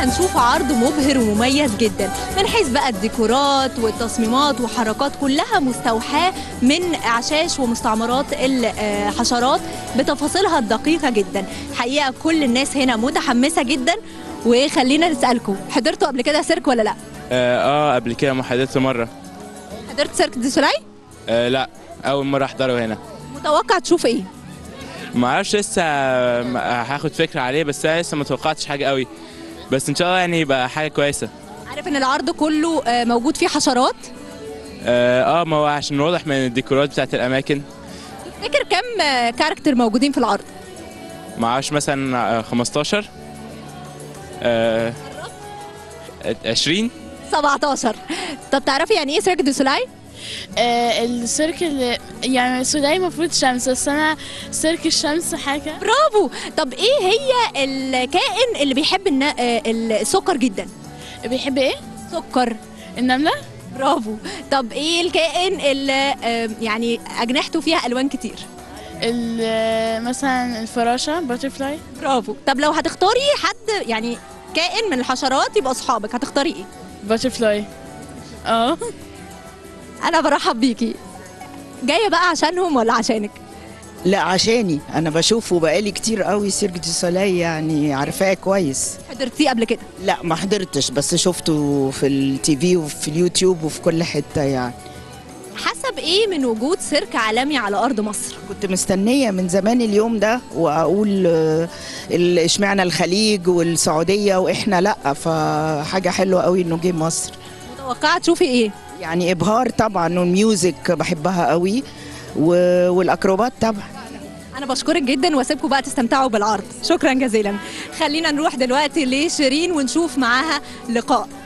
هنشوف عرض مبهر ومميز جدا من حيث بقى الديكورات والتصميمات وحركات كلها مستوحاة من أعشاش ومستعمرات الحشرات بتفاصيلها الدقيقة جدا حقيقة كل الناس هنا متحمسة جدا وخلينا نسألكم حضرتوا قبل كده سيرك ولا لا؟ اه آه، قبل كده ما حضرت مره حضرت سيرك دي سولاي؟ آه لا اول مره احضره هنا متوقع تشوف ايه؟ ما اعرفش لسه آه، هاخد فكره عليه بس انا لسه ما توقعتش حاجه قوي بس ان شاء الله يعني يبقى حاجه كويسه عارف ان العرض كله آه، موجود فيه حشرات اه آه، ما هو عشان واضح من الديكورات بتاعت الاماكن تفتكر كم آه، كاركتر موجودين في العرض؟ ما اعرفش مثلا آه، 15 آه 20 17 طب تعرفي يعني ايه سيرك دي سولاي؟ آه السيرك اللي يعني سوداي المفروض شمس بس انا سيرك الشمس حاجه برافو طب ايه هي الكائن اللي بيحب النا... آه، السكر جدا؟ بيحب ايه سكر النمله برافو طب ايه الكائن اللي آه، يعني اجنحته فيها الوان كتير؟ ال- مثلا الفراشه باترفلاي برافو طب لو هتختاري حد يعني كائن من الحشرات يبقى اصحابك هتختاري ايه؟ باترفلاي اه انا برحب بيكي جايه بقى عشانهم ولا عشانك؟ لا عشاني انا بشوفه بقالي كتير قوي سيرك دي سولاي يعني عارفاه كويس حضرتيه قبل كده؟ لا ما حضرتش بس شفته في التي في وفي اليوتيوب وفي كل حته يعني حسب ايه من وجود سيرك عالمي على ارض مصر؟ كنت مستنيه من زمان اليوم ده واقول آه، ال- اشمعنى الخليج والسعوديه واحنا لا فحاجه حلوه قوي انه جه مصر متوقعه تشوفي ايه؟ يعني ابهار طبعا والميوزك بحبها قوي و- والاكروبات طبعا انا بشكرك جدا واسيبكم بقى تستمتعوا بالعرض شكرا جزيلا خلينا نروح دلوقتي لشيرين ونشوف معاها لقاء